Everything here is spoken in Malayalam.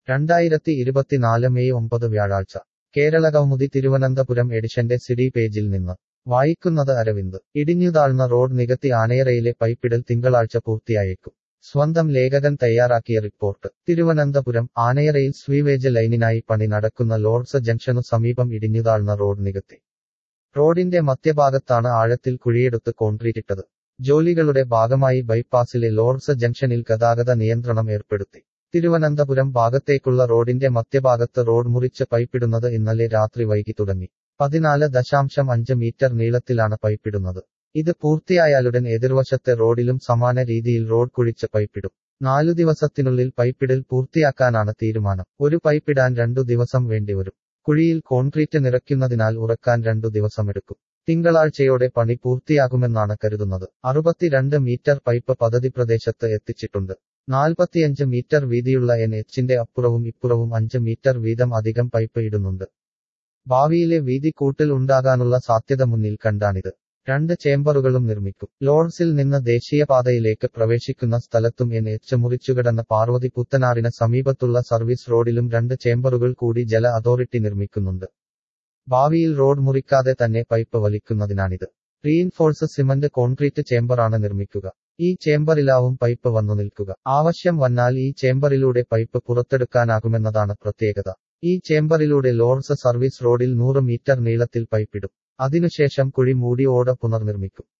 രണ്ടായിരത്തി ഇരുപത്തിനാല് മെയ് ഒമ്പത് വ്യാഴാഴ്ച കേരളകൗമുദി തിരുവനന്തപുരം എഡിഷന്റെ സിഡി പേജിൽ നിന്ന് വായിക്കുന്നത് അരവിന്ദ് ഇടിഞ്ഞുതാഴ്ന്ന റോഡ് നികത്തി ആനയറയിലെ പൈപ്പിടൽ തിങ്കളാഴ്ച പൂർത്തിയായേക്കും സ്വന്തം ലേഖകൻ തയ്യാറാക്കിയ റിപ്പോർട്ട് തിരുവനന്തപുരം ആനയറയിൽ സ്വീവേജ് ലൈനിനായി പണി നടക്കുന്ന ലോർഡ്സ് ജംഗ്ഷനു സമീപം ഇടിഞ്ഞുതാഴ്ന്ന റോഡ് നികത്തി റോഡിന്റെ മധ്യഭാഗത്താണ് ആഴത്തിൽ കുഴിയെടുത്ത് കോൺക്രീറ്റിട്ടത് ജോലികളുടെ ഭാഗമായി ബൈപ്പാസിലെ ലോർഡ്സ് ജംഗ്ഷനിൽ ഗതാഗത നിയന്ത്രണം ഏർപ്പെടുത്തി തിരുവനന്തപുരം ഭാഗത്തേക്കുള്ള റോഡിന്റെ മധ്യഭാഗത്ത് റോഡ് മുറിച്ച് പൈപ്പിടുന്നത് ഇന്നലെ രാത്രി വൈകി തുടങ്ങി പതിനാല് ദശാംശം അഞ്ച് മീറ്റർ നീളത്തിലാണ് പൈപ്പിടുന്നത് ഇത് പൂർത്തിയായാലുടൻ എതിർവശത്തെ റോഡിലും സമാന രീതിയിൽ റോഡ് കുഴിച്ച് പൈപ്പിടും നാലു ദിവസത്തിനുള്ളിൽ പൈപ്പിടൽ പൂർത്തിയാക്കാനാണ് തീരുമാനം ഒരു പൈപ്പിടാൻ രണ്ടു ദിവസം വേണ്ടിവരും കുഴിയിൽ കോൺക്രീറ്റ് നിറയ്ക്കുന്നതിനാൽ ഉറക്കാൻ രണ്ടു ദിവസമെടുക്കും തിങ്കളാഴ്ചയോടെ പണി പൂർത്തിയാകുമെന്നാണ് കരുതുന്നത് അറുപത്തിരണ്ട് മീറ്റർ പൈപ്പ് പദ്ധതി പ്രദേശത്ത് എത്തിച്ചിട്ടുണ്ട് നാൽപ്പത്തിയഞ്ച് മീറ്റർ വീതിയുള്ള എൻ എച്ചിന്റെ അപ്പുറവും ഇപ്പുറവും അഞ്ച് മീറ്റർ വീതം അധികം പൈപ്പ് ഇടുന്നുണ്ട് ഭാവിയിലെ വീതി കൂട്ടൽ ഉണ്ടാകാനുള്ള സാധ്യത മുന്നിൽ കണ്ടാണിത് രണ്ട് ചേംബറുകളും നിർമ്മിക്കും ലോർഡ്സിൽ നിന്ന് ദേശീയപാതയിലേക്ക് പ്രവേശിക്കുന്ന സ്ഥലത്തും എൻ എച്ച് മുറിച്ചുകിടന്ന പാർവതി പുത്തനാറിന് സമീപത്തുള്ള സർവീസ് റോഡിലും രണ്ട് ചേംബറുകൾ കൂടി ജല അതോറിറ്റി നിർമ്മിക്കുന്നുണ്ട് ഭാവിയിൽ റോഡ് മുറിക്കാതെ തന്നെ പൈപ്പ് വലിക്കുന്നതിനാണിത് റീഇൻഫോഴ്സ് സിമന്റ് കോൺക്രീറ്റ് ചേംബറാണ് നിർമ്മിക്കുക ഈ ചേംബറിലാവും പൈപ്പ് വന്നു നിൽക്കുക ആവശ്യം വന്നാൽ ഈ ചേംബറിലൂടെ പൈപ്പ് പുറത്തെടുക്കാനാകുമെന്നതാണ് പ്രത്യേകത ഈ ചേംബറിലൂടെ ലോർഡ്സ് സർവീസ് റോഡിൽ നൂറ് മീറ്റർ നീളത്തിൽ പൈപ്പിടും അതിനുശേഷം കുഴി മൂടി ഓട പുനർനിർമ്മിക്കും